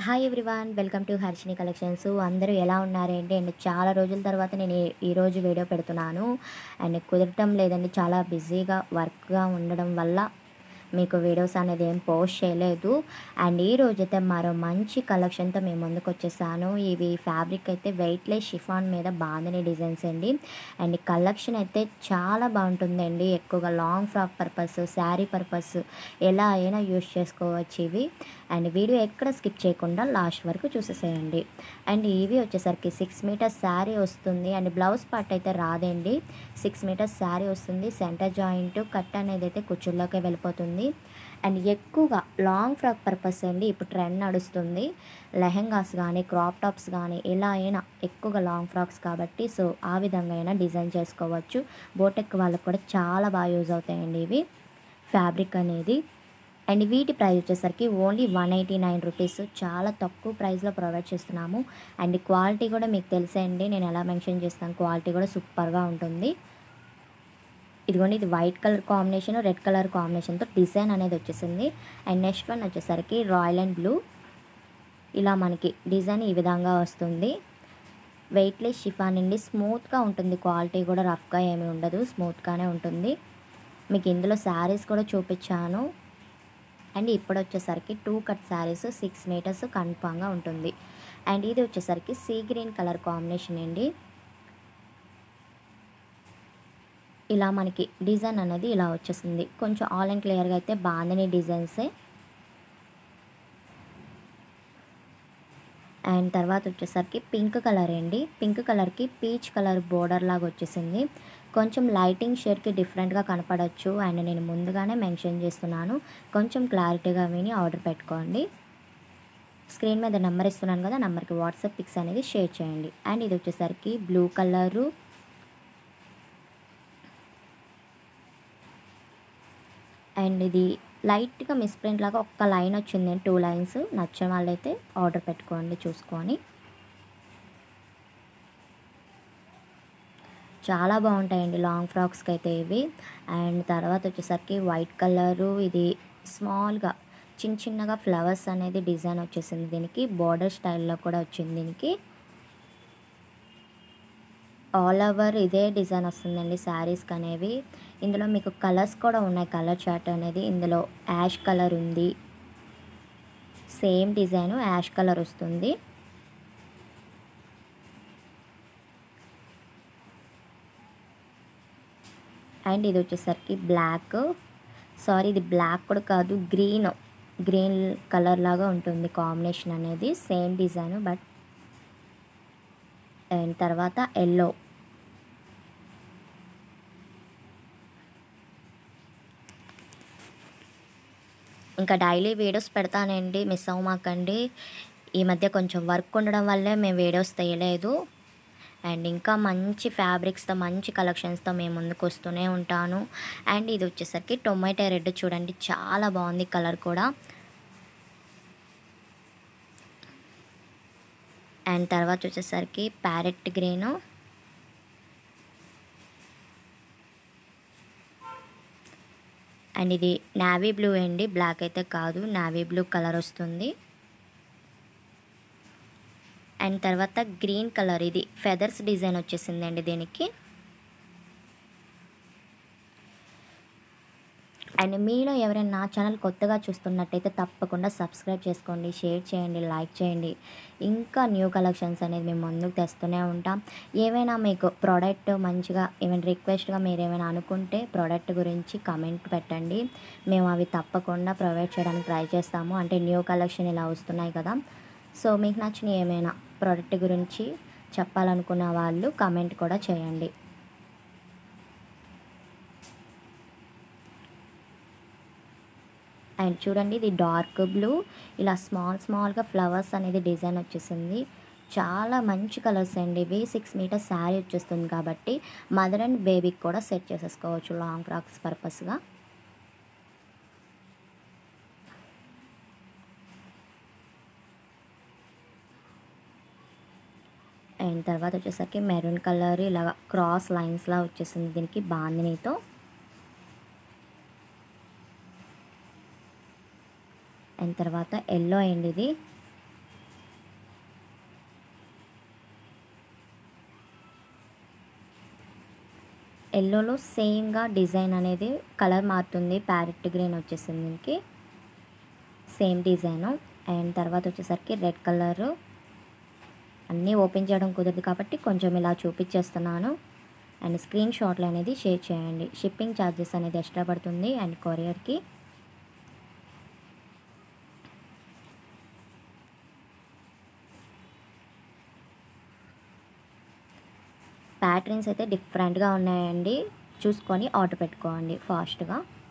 hi everyone welcome to Harshini collections అందరూ ఎలా ఉన్నారేంటి and చాలా రోజుల తర్వాత నేను ఈ- ఈరోజు వీడియో పెడుతున్నాను అండ్ కుదరటం లేదండి చాలా బిజీగా వర్క్గా ఉండడం వల్ల మీకు వీడియోస్ అనేది ఏం పోస్ట్ చేయలేదు అండ్ ఈ రోజైతే మరో మంచి కలెక్షన్తో మేము ముందుకు వచ్చేసాను ఇవి ఫ్యాబ్రిక్ అయితే వెయిట్లెస్ షిఫాన్ మీద బాగుందని డిజైన్స్ అండి అండ్ కలెక్షన్ అయితే చాలా బాగుంటుందండి ఎక్కువగా long frock purpose sari purpose ఎలా అయినా యూస్ చేసుకోవచ్చు ఇవి అండ్ వీడియో ఎక్కడ స్కిప్ చేయకుండా లాస్ట్ వరకు చూసేసేయండి అండ్ ఇవి వచ్చేసరికి సిక్స్ మీటర్స్ శారీ వస్తుంది అండ్ బ్లౌజ్ పార్ట్ అయితే రాదండి సిక్స్ మీటర్స్ శారీ వస్తుంది సెంటర్ జాయింట్ కట్ అనేది అయితే కుచ్చుల్లోకి వెళ్ళిపోతుంది అండ్ ఎక్కువగా లాంగ్ ఫ్రాక్ పర్పస్ అండి ఇప్పుడు ట్రెండ్ నడుస్తుంది లెహెంగాస్ కానీ క్రాప్ టాప్స్ కానీ ఎలా అయినా ఎక్కువగా లాంగ్ ఫ్రాక్స్ కాబట్టి సో ఆ విధంగా అయినా డిజైన్ చేసుకోవచ్చు బోటెక్ వాళ్ళకి కూడా చాలా బాగా యూజ్ అవుతాయండి ఇవి ఫ్యాబ్రిక్ అనేది అండ్ వీటి ప్రైస్ వచ్చేసరికి only one eighty nine rupees చాలా తక్కువ ప్రైస్లో ప్రొవైడ్ చేస్తున్నాము అండ్ క్వాలిటీ కూడా మీకు తెలిసే అండి నేను ఎలా మెన్షన్ చేస్తాను క్వాలిటీ కూడా సూపర్గా ఉంటుంది ఇదిగోండి ఇది white colour combination red colour కాంబినేషన్తో డిజైన్ అనేది వచ్చేసింది అండ్ నెక్స్ట్ వన్ వచ్చేసరికి రాయల్ అండ్ బ్లూ ఇలా మనకి డిజైన్ ఈ విధంగా వస్తుంది వెయిట్లెస్ షిఫాన్ అండి స్మూత్గా ఉంటుంది క్వాలిటీ కూడా రఫ్గా ఏమీ ఉండదు స్మూత్గానే ఉంటుంది మీకు ఇందులో శారీస్ కూడా చూపించాను అండ్ ఇప్పుడు వచ్చేసరికి two cut saris six metres కన్ఫామ్గా ఉంటుంది అండ్ ఇది వచ్చేసరికి సీ గ్రీన్ కలర్ కాంబినేషన్ అండి ఇలా మనకి డిజైన్ అనేది ఇలా వచ్చేసింది కొంచెం ఆల్ అండ్ క్లియర్గా అయితే బాగుందని డిజైన్సే అండ్ తర్వాత వచ్చేసరికి పింక్ కలర్ అండి పింక్ కలర్కి పీచ్ కలర్ బోర్డర్ లాగా వచ్చేసింది కొంచెం లైటింగ్ షేడ్కి డిఫరెంట్గా కనపడవచ్చు అండ్ నేను ముందుగానే మెన్షన్ చేస్తున్నాను కొంచెం క్లారిటీగా విని ఆర్డర్ పెట్టుకోండి స్క్రీన్ మీద నెంబర్ ఇస్తున్నాను కదా నెంబర్కి వాట్సాప్ పిక్స్ అనేది షేర్ చేయండి అండ్ ఇది వచ్చేసరికి బ్లూ కలరు అండ్ ఇది లైట్గా మిస్ప్రింట్ లాగా ఒక్క లైన్ వచ్చింది టూ లైన్స్ నచ్చిన వాళ్ళైతే ఆర్డర్ పెట్టుకోండి చూసుకొని చాలా బాగుంటాయండి లాంగ్ ఫ్రాక్స్కి అయితే ఇవి అండ్ తర్వాత వచ్చేసరికి వైట్ కలరు ఇది స్మాల్గా చిన్న చిన్నగా ఫ్లవర్స్ అనేది డిజైన్ వచ్చేసింది దీనికి బార్డర్ స్టైల్లో కూడా వచ్చింది దీనికి ఆల్ ఓవర్ ఇదే డిజైన్ వస్తుందండి శారీస్కి అనేవి ఇందులో మీకు కలర్స్ కూడా ఉన్నాయి కలర్ చార్ట్ అనేది ఇందులో యాష్ కలర్ ఉంది సేమ్ డిజైన్ యాష్ కలర్ వస్తుంది అండ్ ఇది వచ్చేసరికి బ్లాక్ సారీ ఇది బ్లాక్ కూడా కాదు గ్రీన్ గ్రీన్ కలర్ లాగా ఉంటుంది కాంబినేషన్ అనేది సేమ్ డిజైన్ బట్ అండ్ తర్వాత ఎల్లో ఇంకా డైలీ వీడియోస్ పెడతానండి మిస్ అవ్వమాకండి ఈ మధ్య కొంచెం వర్క్ ఉండడం వల్లే మేము వీడియోస్ తీయలేదు అండ్ ఇంకా మంచి ఫ్యాబ్రిక్స్తో మంచి కలెక్షన్స్తో మేము ముందుకు వస్తూనే ఉంటాను అండ్ ఇది వచ్చేసరికి టొమాటో రెడ్ చూడండి చాలా బాగుంది కలర్ కూడా అండ్ తర్వాత వచ్చేసరికి ప్యారెట్ గ్రీను అండ్ ఇది నావీ బ్లూ అండి బ్లాక్ అయితే కాదు నావీ బ్లూ కలర్ వస్తుంది అండ్ తర్వాత గ్రీన్ కలర్ ఇది ఫెదర్స్ డిజైన్ వచ్చేసిందండి దీనికి అండ్ మీలో ఎవరైనా నా ఛానల్ కొత్తగా చూస్తున్నట్టయితే తప్పకుండా సబ్స్క్రైబ్ చేసుకోండి షేర్ చేయండి లైక్ చేయండి ఇంకా న్యూ కలెక్షన్స్ అనేది మేము ముందుకు తెస్తూనే ఉంటాం ఏమైనా మీకు ప్రోడక్ట్ మంచిగా ఏమైనా రిక్వెస్ట్గా మీరు ఏమైనా అనుకుంటే ప్రోడక్ట్ గురించి కమెంట్ పెట్టండి మేము అవి తప్పకుండా ప్రొవైడ్ చేయడానికి ట్రై చేస్తాము అంటే న్యూ కలెక్షన్ ఇలా వస్తున్నాయి కదా సో మీకు నచ్చిన ఏమైనా ప్రోడక్ట్ గురించి చెప్పాలనుకున్న వాళ్ళు కమెంట్ కూడా చేయండి అండ్ చూడండి ఇది డార్క్ బ్లూ ఇలా స్మాల్ స్మాల్గా ఫ్లవర్స్ అనేది డిజైన్ వచ్చేసింది చాలా మంచి కలర్స్ అండి ఇవి సిక్స్ మీటర్స్ శారీ వచ్చేస్తుంది కాబట్టి మదర్ అండ్ బేబీకి కూడా సెట్ చేసేసుకోవచ్చు లాంగ్ ఫ్రాక్స్ పర్పస్గా అండ్ తర్వాత వచ్చేసరికి మెరూన్ కలర్ ఇలా క్రాస్ లైన్స్లా వచ్చేసింది దీనికి బాందినీతో అండ్ తర్వాత ఎల్లో అండి ఇది ఎల్లోలో సేమ్గా డిజైన్ అనేది కలర్ మారుతుంది ప్యారెట్ గ్రీన్ వచ్చేసింది దీనికి సేమ్ డిజైను అండ్ తర్వాత వచ్చేసరికి రెడ్ కలరు అన్నీ ఓపెన్ చేయడం కుదరదు కాబట్టి కొంచెం ఇలా చూపించేస్తున్నాను అండ్ స్క్రీన్ షాట్లు అనేది షేర్ చేయండి షిప్పింగ్ ఛార్జెస్ అనేది ఎక్స్ట్రా పడుతుంది అండ్ కొరియర్కి ప్యాటర్న్స్ అయితే డిఫరెంట్గా ఉన్నాయండి చూసుకొని ఆర్డర్ పెట్టుకోండి ఫాస్ట్గా